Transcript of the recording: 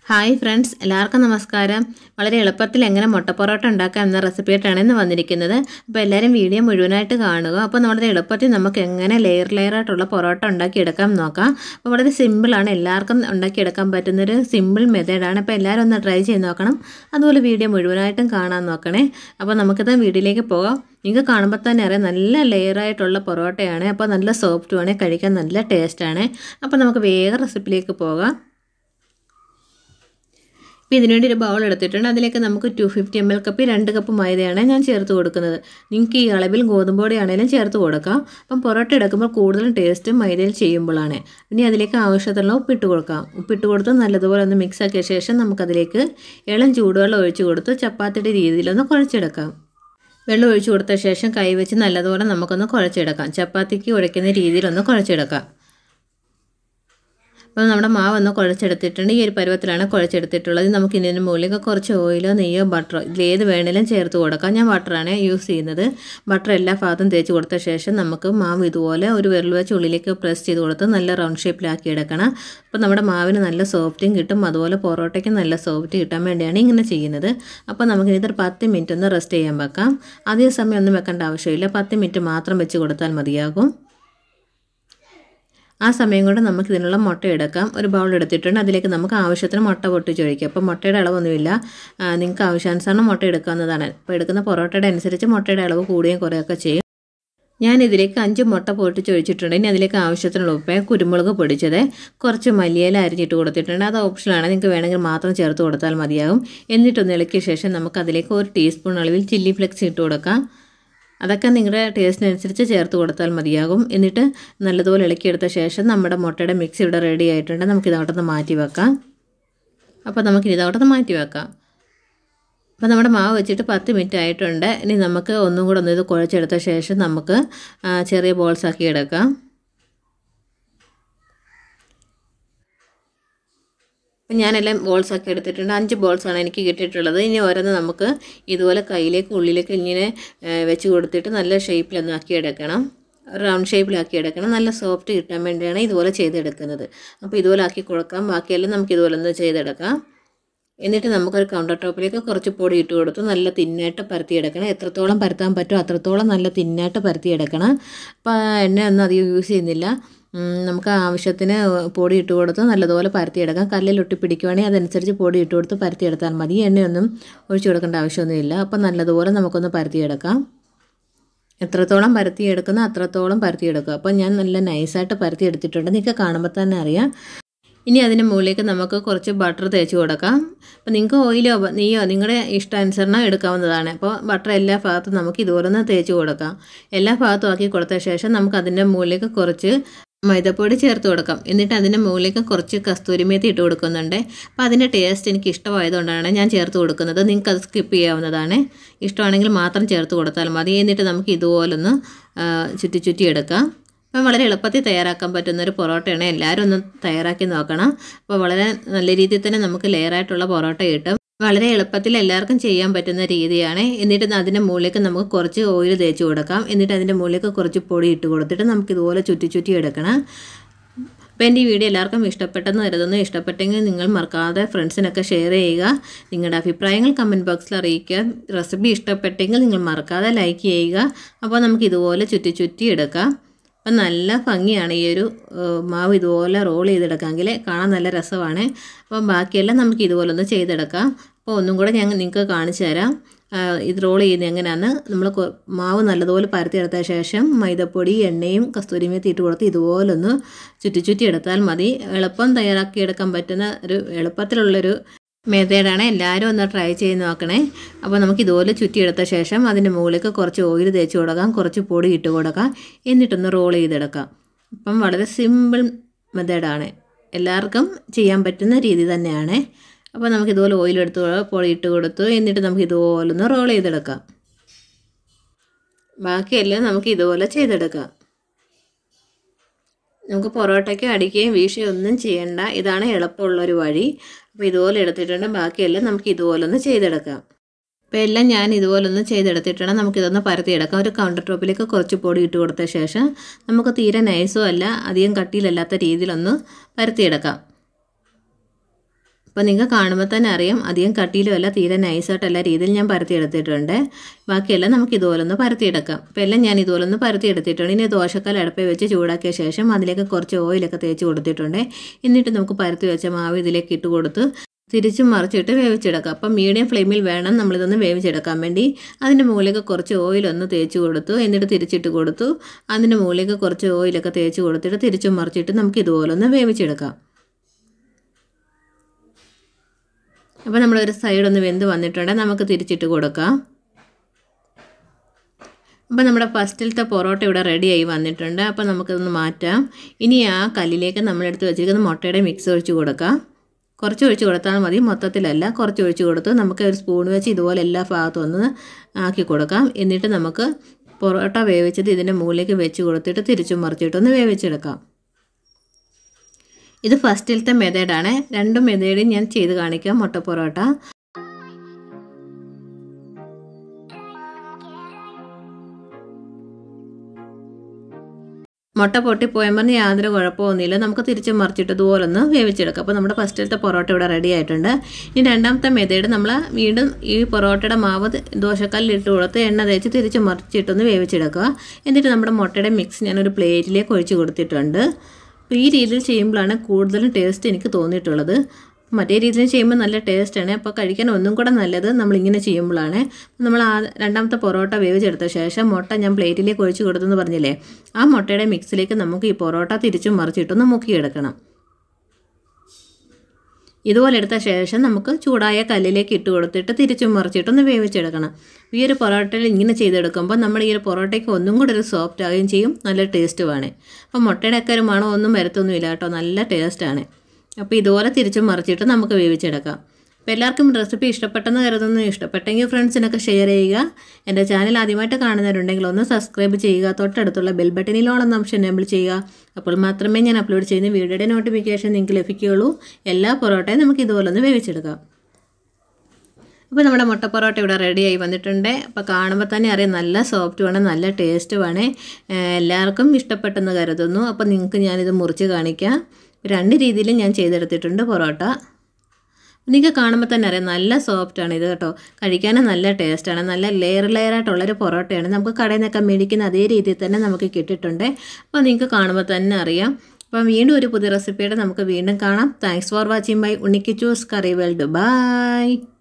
hi friends എല്ലാവർക്കും നമസ്കാരം വളരെ എളുപ്പത്തിൽ എങ്ങനെ മുട്ട പൊറോട്ട ഉണ്ടാക്കാം എന്ന റെസിപ്പിയായിട്ടാണ് ഇന്ന് വന്നിരിക്കുന്നത് അപ്പോൾ എല്ലാവരും വീഡിയോ മുഴുവനായിട്ട് കാണുക അപ്പോൾ നമ്മുടെ എളുപ്പത്തിൽ നമുക്ക് എങ്ങനെ ലെയർ ലെയർ ആയിട്ടുള്ള പൊറോട്ട ഉണ്ടാക്കിയെടുക്കാം എന്ന് നോക്കാം അപ്പോൾ വളരെ സിമ്പിളാണ് എല്ലാവർക്കും ഉണ്ടാക്കിയെടുക്കാൻ പറ്റുന്നൊരു സിമ്പിൾ മെത്തേഡാണ് അപ്പോൾ എല്ലാവരും ഒന്ന് ട്രൈ ചെയ്ത് നോക്കണം അതുപോലെ വീഡിയോ മുഴുവനായിട്ടും കാണാൻ നോക്കണേ അപ്പോൾ നമുക്കിത് വീഡിയോയിലേക്ക് പോകാം നിങ്ങൾക്ക് കാണുമ്പോൾ തന്നെ അറിയാം നല്ല ലെയറായിട്ടുള്ള പൊറോട്ടയാണ് അപ്പോൾ നല്ല സോഫ്റ്റുമാണ് കഴിക്കാൻ നല്ല ടേസ്റ്റാണ് അപ്പോൾ നമുക്ക് വേഗം റെസിപ്പിയിലേക്ക് പോകാം ഇപ്പോൾ ഇതിനുവേണ്ടി ഒരു ബൗൾ എടുത്തിട്ടുണ്ട് അതിലേക്ക് നമുക്ക് two fifty M L cup രണ്ട് കപ്പ് മൈദയാണ് ഞാൻ ചേർത്ത് കൊടുക്കുന്നത് നിങ്ങൾക്ക് ഈ അളവിൽ ഗോതമ്പൊടി ആണെങ്കിലും ചേർത്ത് കൊടുക്കാം അപ്പം പൊറോട്ട എടുക്കുമ്പോൾ കൂടുതലും ടേസ്റ്റ് മൈദയിൽ ചെയ്യുമ്പോഴാണ് ഇനി അതിലേക്ക് ആവശ്യത്തിനുള്ള ഉപ്പിട്ട് കൊടുക്കാം ഉപ്പിട്ട് കൊടുത്ത് നല്ലതുപോലെ ഒന്ന് മിക്സ് ആക്കിയ ശേഷം നമുക്കതിലേക്ക് ഇളം ചൂടുവെള്ളം ഒഴിച്ച് കൊടുത്ത് ചപ്പാത്തിയുടെ രീതിയിലൊന്ന് കുഴച്ചെടുക്കാം വെള്ളം ഒഴിച്ചു കൊടുത്ത ശേഷം കൈവച്ച് നല്ലതുപോലെ നമുക്കൊന്ന് കുഴച്ചെടുക്കാം ചപ്പാത്തിക്ക് ഉഴയ്ക്കുന്ന രീതിയിലൊന്ന് കുഴച്ചെടുക്കാം അപ്പോൾ നമ്മുടെ മാവ് ഒന്ന് കുഴച്ചെടുത്തിട്ടുണ്ട് ഈ ഒരു പരുവത്തിലാണ് കുഴച്ചെടുത്തിട്ടുള്ളത് നമുക്ക് ഇതിന് മുകളിലേക്ക് കുറച്ച് ഓയിലോ നെയ്യോ ബട്ടറോ ഇതിലേത് വേണേലും ചേർത്ത് കൊടുക്കാം ഞാൻ ബട്ടറാണ് യൂസ് ചെയ്യുന്നത് ബട്ടർ എല്ലാ ഭാഗത്തും തേച്ച് കൊടുത്ത ശേഷം നമുക്ക് മാവ് ഇതുപോലെ ഒരു വിരൽ വെച്ച് ഉള്ളിലേക്ക് പ്രസ് ചെയ്ത് കൊടുത്ത് നല്ല റൗണ്ട് ഷേപ്പിലാക്കി എടുക്കണം അപ്പോൾ നമ്മുടെ മാവിന് നല്ല സോഫ്റ്റും കിട്ടും അതുപോലെ പൊറോട്ടയ്ക്ക് നല്ല സോഫ്റ്റ് കിട്ടാൻ വേണ്ടിയാണ് ഇങ്ങനെ ചെയ്യുന്നത് അപ്പോൾ നമുക്ക് ഇതൊരു പത്ത് മിനിറ്റ് ഒന്ന് റെസ്റ്റ് ചെയ്യാൻ വെക്കാം അതേ സമയം ഒന്നും വെക്കേണ്ട ആവശ്യമില്ല പത്ത് മിനിറ്റ് മാത്രം വെച്ച് കൊടുത്താൽ മതിയാകും ആ സമയം കൊണ്ട് നമുക്ക് ഇതിനുള്ള മുട്ട എടുക്കാം ഒരു ബൗൾ എടുത്തിട്ടുണ്ട് അതിലേക്ക് നമുക്ക് ആവശ്യത്തിന് മുട്ട പൊട്ടിച്ചൊഴിക്കാം അപ്പോൾ മുട്ടയുടെ അളവൊന്നുമില്ല നിങ്ങൾക്ക് ആവശ്യാനുസരണം മുട്ട എടുക്കാവുന്നതാണ് ഇപ്പോൾ എടുക്കുന്ന പൊറോട്ടയുടെ അനുസരിച്ച് മുട്ടയുടെ അളവ് കൂടുകയും കുറയുകയൊക്കെ ചെയ്യും ഞാൻ ഇതിലേക്ക് അഞ്ച് മുട്ട പൊട്ടിച്ചൊഴിച്ചിട്ടുണ്ട് ഇനി അതിലേക്ക് ആവശ്യത്തിനുള്ള ഉപ്പ് കുരുമുളക് പൊടിച്ചത് കുറച്ച് മല്ലിയില അരിഞ്ഞിട്ട് കൊടുത്തിട്ടുണ്ട് അത് ഓപ്ഷനാണ് നിങ്ങൾക്ക് വേണമെങ്കിൽ മാത്രം ചേർത്ത് കൊടുത്താൽ മതിയാകും എന്നിട്ടൊന്ന് ഇളക്കിയ ശേഷം നമുക്ക് അതിലേക്ക് ഒരു ടീസ്പൂൺ അളവിൽ ചില്ലി ഫ്ലെക്സ് ഇട്ട് കൊടുക്കാം അതൊക്കെ നിങ്ങളുടെ ടേസ്റ്റിനനുസരിച്ച് ചേർത്ത് കൊടുത്താൽ മതിയാകും എന്നിട്ട് നല്ലതുപോലെ ഇളക്കിയെടുത്ത ശേഷം നമ്മുടെ മുട്ടയുടെ മിക്സ് ഇവിടെ റെഡി ആയിട്ടുണ്ട് നമുക്ക് ഇതോട്ടൊന്ന് മാറ്റി വെക്കാം അപ്പോൾ നമുക്ക് ഇതോട്ടൊന്ന് മാറ്റി വെക്കാം അപ്പോൾ നമ്മുടെ മാവ് വെച്ചിട്ട് പത്ത് മിനിറ്റ് ആയിട്ടുണ്ട് ഇനി നമുക്ക് ഒന്നും കൂടെ ഒന്ന് ഇത് കുഴച്ചെടുത്ത ശേഷം നമുക്ക് ചെറിയ ബോൾസ് ആക്കി എടുക്കാം അപ്പം ഞാനെല്ലാം ബോൾസ് ഒക്കെ എടുത്തിട്ടുണ്ട് അഞ്ച് ബോൾസാണ് എനിക്ക് കിട്ടിയിട്ടുള്ളത് ഇനി ഓരോന്ന് നമുക്ക് ഇതുപോലെ കയ്യിലേക്ക് ഉള്ളിലേക്ക് ഇങ്ങനെ വെച്ച് കൊടുത്തിട്ട് നല്ല ഷേപ്പിലൊന്ന് ആക്കി എടുക്കണം റൗണ്ട് ഷേപ്പിലാക്കി എടുക്കണം നല്ല സോഫ്റ്റ് കിട്ടാൻ വേണ്ടിയാണ് ഇതുപോലെ ചെയ്തെടുക്കുന്നത് അപ്പോൾ ഇതുപോലെ ആക്കി കൊടുക്കാം ബാക്കിയെല്ലാം നമുക്ക് ഇതുപോലെ ഒന്ന് ചെയ്തെടുക്കാം എന്നിട്ട് നമുക്കൊരു കൗണ്ടർ ടോപ്പിലേക്ക് കുറച്ച് പൊടി ഇട്ട് കൊടുത്ത് നല്ല തിന്നായിട്ട് പരത്തിയെടുക്കണം എത്രത്തോളം പരത്താൻ പറ്റുമോ അത്രത്തോളം നല്ല തിന്നായിട്ട് പരത്തിയെടുക്കണം അപ്പോൾ എണ്ണ ഒന്നും അധികം യൂസ് ചെയ്യുന്നില്ല നമുക്ക് ആവശ്യത്തിന് പൊടി ഇട്ട് കൊടുത്ത് നല്ലതുപോലെ പരത്തിയെടുക്കാം കല്ലിൽ ഒട്ടി പിടിക്കുവാണെങ്കിൽ അതനുസരിച്ച് പൊടി ഇട്ട് കൊടുത്ത് പരത്തിയെടുത്താൽ മതി എണ്ണയൊന്നും ഒഴിച്ചു കൊടുക്കേണ്ട ആവശ്യമൊന്നുമില്ല അപ്പം നല്ലതുപോലെ നമുക്കൊന്ന് പരത്തിയെടുക്കാം എത്രത്തോളം പരത്തിയെടുക്കുന്നോ അത്രത്തോളം പരത്തിയെടുക്കുക അപ്പോൾ ഞാൻ നല്ല നൈസായിട്ട് പരത്തിയെടുത്തിട്ടുണ്ട് നിങ്ങൾക്ക് കാണുമ്പോൾ തന്നെ അറിയാം ഇനി അതിന് മുകളിലേക്ക് നമുക്ക് കുറച്ച് ബട്ടർ തേച്ച് കൊടുക്കാം അപ്പോൾ നിങ്ങൾക്ക് ഓയിലോ നെയ്യോ നിങ്ങളുടെ ഇഷ്ടാനുസരണം എടുക്കാവുന്നതാണ് അപ്പോൾ ബട്ടർ എല്ലാ ഭാഗത്തും നമുക്ക് ഇതുപോലെ ഒന്ന് തേച്ച് കൊടുക്കാം എല്ലാ ഭാഗത്തും ആക്കി കൊടുത്ത ശേഷം നമുക്ക് അതിൻ്റെ മുകളിലേക്ക് കുറച്ച് മൈദപ്പൊടി ചേർത്ത് കൊടുക്കാം എന്നിട്ട് അതിൻ്റെ മുകളിലേക്ക് കുറച്ച് കസ്തൂരിമേത്തി ഇട്ട് കൊടുക്കുന്നുണ്ട് അപ്പോൾ അതിൻ്റെ ടേസ്റ്റ് എനിക്ക് ഇഷ്ടമായതുകൊണ്ടാണ് ഞാൻ ചേർത്ത് കൊടുക്കുന്നത് നിങ്ങൾക്ക് അത് സ്കിപ്പ് ചെയ്യാവുന്നതാണ് ഇഷ്ടമാണെങ്കിൽ മാത്രം ചേർത്ത് കൊടുത്താൽ മതി എന്നിട്ട് നമുക്ക് ഇതുപോലൊന്ന് ചുറ്റി ചുറ്റി എടുക്കാം അപ്പം വളരെ എളുപ്പത്തിൽ തയ്യാറാക്കാൻ പറ്റുന്ന ഒരു പൊറോട്ടയാണ് എല്ലാവരും ഒന്ന് തയ്യാറാക്കി നോക്കണം അപ്പോൾ വളരെ നല്ല രീതിയിൽ തന്നെ നമുക്ക് ലെയറായിട്ടുള്ള പൊറോട്ട കിട്ടും വളരെ എളുപ്പത്തിൽ എല്ലാവർക്കും ചെയ്യാൻ പറ്റുന്ന രീതിയാണ് എന്നിട്ട് അതിൻ്റെ മുകളിലേക്ക് നമുക്ക് കുറച്ച് ഓയിൽ തേച്ച് കൊടുക്കാം എന്നിട്ട് അതിൻ്റെ മുകളിലേക്ക് കുറച്ച് പൊടി ഇട്ട് കൊടുത്തിട്ട് നമുക്ക് ഇതുപോലെ ചുറ്റി ചുറ്റി എടുക്കണം അപ്പോൾ എൻ്റെ ഈ വീഡിയോ എല്ലാവർക്കും ഇഷ്ടപ്പെട്ടെന്ന് കരുതുന്നു ഇഷ്ടപ്പെട്ടെങ്കിൽ നിങ്ങൾ മറക്കാതെ ഫ്രണ്ട്സിനൊക്കെ ഷെയർ ചെയ്യുക നിങ്ങളുടെ അഭിപ്രായങ്ങൾ കമൻറ്റ് ബോക്സിൽ അറിയിക്കുക റെസിപ്പി ഇഷ്ടപ്പെട്ടെങ്കിൽ നിങ്ങൾ മറക്കാതെ ലൈക്ക് ചെയ്യുക അപ്പോൾ നമുക്ക് ഇതുപോലെ ചുറ്റി ചുറ്റി എടുക്കാം അപ്പം നല്ല ഭംഗിയാണ് ഈ ഒരു മാവ് ഇതുപോലെ റോൾ ചെയ്തെടുക്കാമെങ്കിൽ കാണാൻ നല്ല രസമാണ് അപ്പം ബാക്കിയെല്ലാം നമുക്ക് ഇതുപോലെ ഒന്ന് ചെയ്തെടുക്കാം അപ്പോൾ ഒന്നും കൂടെ ഞാൻ നിങ്ങൾക്ക് കാണിച്ചു തരാം ഇത് റോൾ ചെയ്യുന്നത് എങ്ങനെയാണ് നമ്മൾ മാവ് നല്ലതുപോലെ പരത്തിയെടുത്ത ശേഷം മൈദപ്പൊടി എണ്ണയും കസ്തൂരിമേത്തി ഇട്ട് കൊടുത്ത് ഇതുപോലൊന്ന് ചുറ്റി ചുറ്റി എടുത്താൽ മതി എളുപ്പം തയ്യാറാക്കിയെടുക്കാൻ പറ്റുന്ന ഒരു എളുപ്പത്തിലുള്ളൊരു മെത്തേഡാണ് എല്ലാവരും ഒന്ന് ട്രൈ ചെയ്ത് നോക്കണേ അപ്പോൾ നമുക്ക് ഇതുപോലെ ചുറ്റിയെടുത്ത ശേഷം അതിൻ്റെ മുകളിലേക്ക് കുറച്ച് ഓയിൽ തേച്ച് കൊടുക്കാം കുറച്ച് പൊടി ഇട്ട് കൊടുക്കാം എന്നിട്ടൊന്ന് റോൾ ചെയ്തെടുക്കാം അപ്പം വളരെ സിമ്പിൾ മെത്തേഡാണ് എല്ലാവർക്കും ചെയ്യാൻ പറ്റുന്ന രീതി തന്നെയാണ് അപ്പോൾ നമുക്ക് ഇതുപോലെ ഓയിൽ എടുത്ത് പൊടി ഇട്ട് കൊടുത്തു എന്നിട്ട് നമുക്ക് ഇതുപോലെ ഒന്ന് റോൾ ചെയ്തെടുക്കാം ബാക്കിയെല്ലാം നമുക്ക് ഇതുപോലെ ചെയ്തെടുക്കാം നമുക്ക് പൊറോട്ടയ്ക്ക് അടിക്കുകയും വീശുകയും ഒന്നും ചെയ്യണ്ട ഇതാണ് എളുപ്പമുള്ളൊരു വഴി അപ്പോൾ ഇതുപോലെ എടുത്തിട്ടുണ്ട് ബാക്കിയെല്ലാം നമുക്ക് ഇതുപോലെ ഒന്ന് ചെയ്തെടുക്കാം അപ്പോൾ എല്ലാം ഞാൻ ഇതുപോലെ ഒന്ന് ചെയ്തെടുത്തിട്ടുണ്ട് നമുക്കിതൊന്ന് പരത്തിയെടുക്കാം ഒരു കൗണ്ടർ ടോപ്പിലേക്ക് കുറച്ച് പൊടി ഇട്ട് കൊടുത്ത ശേഷം നമുക്ക് തീരെ നൈസും അല്ല അധികം കട്ടിയിലല്ലാത്ത രീതിയിലൊന്ന് പരത്തിയെടുക്കാം അപ്പോൾ നിങ്ങൾക്ക് കാണുമ്പോൾ തന്നെ അറിയാം അധികം കട്ടിയിലും അല്ല തീരെ നൈസായിട്ടല്ല രീതിയിൽ ഞാൻ പരത്തിയെടുത്തിട്ടുണ്ട് ബാക്കിയെല്ലാം നമുക്ക് ഇതുപോലെ ഒന്ന് പരത്തിയെടുക്കാം അപ്പോൾ എല്ലാം ഞാൻ ഇതുപോലെ ഒന്ന് പരത്തിയെടുത്തിട്ടുണ്ട് ഇനി ദോശക്കൽ അടുപ്പേ വെച്ച് ചൂടാക്കിയ ശേഷം അതിലേക്ക് കുറച്ച് ഓയിലൊക്കെ തേച്ച് കൊടുത്തിട്ടുണ്ട് എന്നിട്ട് നമുക്ക് പരത്തി വെച്ച മാവ് ഇതിലേക്ക് ഇട്ട് കൊടുത്ത് തിരിച്ചും മറിച്ചിട്ട് വേവിച്ചെടുക്കാം അപ്പം മീഡിയം ഫ്ലെയിമിൽ വേണം നമ്മളിതൊന്ന് വേവിച്ചെടുക്കാൻ വേണ്ടി അതിൻ്റെ മുകളിലേക്ക് കുറച്ച് ഓയിലൊന്ന് തേച്ച് കൊടുത്തു എന്നിട്ട് തിരിച്ചിട്ട് കൊടുത്തു അതിൻ്റെ മുകളിലേക്ക് കുറച്ച് ഓയിലൊക്കെ തേച്ച് കൊടുത്തിട്ട് തിരിച്ചും മറിച്ചിട്ട് നമുക്ക് ഇതുപോലെ ഒന്ന് വേവിച്ചെടുക്കാം അപ്പോൾ നമ്മളൊരു സൈഡൊന്ന് വെന്ത് വന്നിട്ടുണ്ട് നമുക്ക് തിരിച്ചിട്ട് കൊടുക്കാം അപ്പോൾ നമ്മുടെ ഫസ്റ്റിലത്തെ പൊറോട്ട ഇവിടെ റെഡിയായി വന്നിട്ടുണ്ട് അപ്പോൾ നമുക്കിതൊന്ന് മാറ്റാം ഇനി ആ കല്ലിലേക്ക് നമ്മളെടുത്ത് വെച്ചിരിക്കുന്ന മുട്ടയുടെ മിക്സ് ഒഴിച്ച് കൊടുക്കാം കുറച്ച് ഒഴിച്ച് കൊടുത്താൽ മതി മൊത്തത്തിലല്ല കുറച്ച് ഒഴിച്ച് കൊടുത്ത് നമുക്ക് ഒരു സ്പൂൺ വെച്ച് ഇതുപോലെ എല്ലാ ഭാഗത്തും ഒന്ന് ആക്കി കൊടുക്കാം എന്നിട്ട് നമുക്ക് പൊറോട്ട വേവിച്ചത് ഇതിൻ്റെ മുകളിലേക്ക് വെച്ച് കൊടുത്തിട്ട് തിരിച്ചും മറിച്ചിട്ടൊന്ന് വേവിച്ചെടുക്കാം ഇത് ഫസ്റ്റിലത്തെ മെത്തേഡാണ് രണ്ടും മെത്തേഡും ഞാൻ ചെയ്ത് കാണിക്കാം മുട്ട പൊറോട്ട മുട്ട പൊട്ടിപ്പോയാൽ പറഞ്ഞ് യാതൊരു കുഴപ്പമൊന്നുമില്ല നമുക്ക് തിരിച്ച് മറിച്ചിട്ട് ഇതുപോലെ ഒന്ന് വേവിച്ചെടുക്കാം അപ്പോൾ നമ്മുടെ ഫസ്റ്റിലത്തെ പൊറോട്ട ഇവിടെ റെഡി ആയിട്ടുണ്ട് ഇനി രണ്ടാമത്തെ മെത്തേഡ് നമ്മൾ വീണ്ടും ഈ പൊറോട്ടയുടെ മാവ് ദോശക്കല്ലിൽ ഇട്ട് കൊടുത്ത് എണ്ണ തേച്ച് തിരിച്ച് മറിച്ചിട്ടൊന്ന് വേവിച്ചെടുക്കുക എന്നിട്ട് നമ്മുടെ മുട്ടയുടെ മിക്സ് ഞാനൊരു പ്ലേറ്റിലേക്ക് ഒഴിച്ച് കൊടുത്തിട്ടുണ്ട് അപ്പോൾ ഈ രീതിയിൽ ചെയ്യുമ്പോഴാണ് കൂടുതലും ടേസ്റ്റ് എനിക്ക് തോന്നിയിട്ടുള്ളത് മറ്റേ രീതിയിൽ ചെയ്യുമ്പോൾ നല്ല ടേസ്റ്റാണ് അപ്പോൾ കഴിക്കാൻ ഒന്നും കൂടെ നല്ലത് നമ്മളിങ്ങനെ ചെയ്യുമ്പോഴാണ് നമ്മൾ ആ രണ്ടാമത്തെ പൊറോട്ട വേവിച്ചെടുത്ത ശേഷം മുട്ട ഞാൻ പ്ലേറ്റിലേക്ക് ഒഴിച്ച് കൊടുത്തെന്ന് പറഞ്ഞില്ലേ ആ മുട്ടയുടെ മിക്സിലേക്ക് നമുക്ക് ഈ പൊറോട്ട തിരിച്ചും മറിച്ചിട്ടൊന്ന് മുക്കിയെടുക്കണം ഇതുപോലെ എടുത്ത ശേഷം നമുക്ക് ചൂടായ കല്ലിലേക്ക് ഇട്ട് കൊടുത്തിട്ട് തിരിച്ചും മറിച്ചിട്ടൊന്ന് വേവിച്ചെടുക്കണം ഈ ഒരു പൊറോട്ടയിൽ ഇങ്ങനെ ചെയ്തെടുക്കുമ്പോൾ നമ്മൾ ഈ ഒരു പൊറോട്ടയ്ക്ക് ഒന്നും കൂടെ ഒരു സോഫ്റ്റ് ആവുകയും ചെയ്യും നല്ല ടേസ്റ്റുമാണ് അപ്പോൾ മുട്ടയുടെ ഒക്കെ ഒരു മണം ഒന്നും വരത്തൊന്നുമില്ല കേട്ടോ നല്ല ടേസ്റ്റാണ് അപ്പോൾ ഇതുപോലെ തിരിച്ചും മറിച്ചിട്ട് നമുക്ക് വേവിച്ചെടുക്കാം അപ്പോൾ എല്ലാവർക്കും റെസിപ്പി ഇഷ്ടപ്പെട്ടെന്ന് കരുതുന്നു ഇഷ്ടപ്പെട്ടെങ്കിൽ ഫ്രണ്ട്സിനൊക്കെ ഷെയർ ചെയ്യുക എൻ്റെ ചാനൽ ആദ്യമായിട്ട് കാണുന്നവരുണ്ടെങ്കിൽ ഒന്ന് സബ്സ്ക്രൈബ് ചെയ്യുക തൊട്ടടുത്തുള്ള ബെൽ ബട്ടണിൽ ഓളം ഓപ്ഷൻ എനേബിൾ ചെയ്യുക അപ്പോൾ മാത്രമേ ഞാൻ അപ്ലോഡ് ചെയ്യുന്ന വീഡിയോയുടെ നോട്ടിഫിക്കേഷൻ നിങ്ങൾക്ക് ലഭിക്കുകയുള്ളൂ എല്ലാ പൊറോട്ടയും നമുക്ക് ഇതുപോലെ ഒന്ന് വേവിച്ചെടുക്കാം അപ്പോൾ നമ്മുടെ മുട്ട പൊറോട്ട ഇവിടെ റെഡിയായി വന്നിട്ടുണ്ട് അപ്പോൾ കാണുമ്പോൾ തന്നെ അറിയാം നല്ല സോഫ്റ്റുമാണ് നല്ല ടേസ്റ്റുമാണ് എല്ലാവർക്കും ഇഷ്ടപ്പെട്ടെന്ന് കരുതുന്നു അപ്പോൾ നിങ്ങൾക്ക് ഞാനിത് മുറിച്ച് കാണിക്കാം രണ്ട് രീതിയിലും ഞാൻ ചെയ്തെടുത്തിട്ടുണ്ട് പൊറോട്ട നിങ്ങൾക്ക് കാണുമ്പോൾ തന്നെ അറിയാം നല്ല സോഫ്റ്റാണ് ഇത് കേട്ടോ കഴിക്കാനും നല്ല ടേസ്റ്റാണ് നല്ല ലെയർ ലെയറായിട്ടുള്ളൊരു പൊറോട്ടയാണ് നമുക്ക് കടയിൽ നിന്നൊക്കെ മേടിക്കുന്ന അതേ രീതിയിൽ തന്നെ നമുക്ക് കിട്ടിയിട്ടുണ്ട് അപ്പോൾ നിങ്ങൾക്ക് കാണുമ്പോൾ തന്നെ അറിയാം അപ്പം വീണ്ടും ഒരു പുതിയ റെസിപ്പിയുടെ നമുക്ക് വീണ്ടും കാണാം താങ്ക്സ് ഫോർ വാച്ചിങ് ബൈ ഉണ്ണിക്ക് ചൂസ് കറി വേൾഡ് ബൈ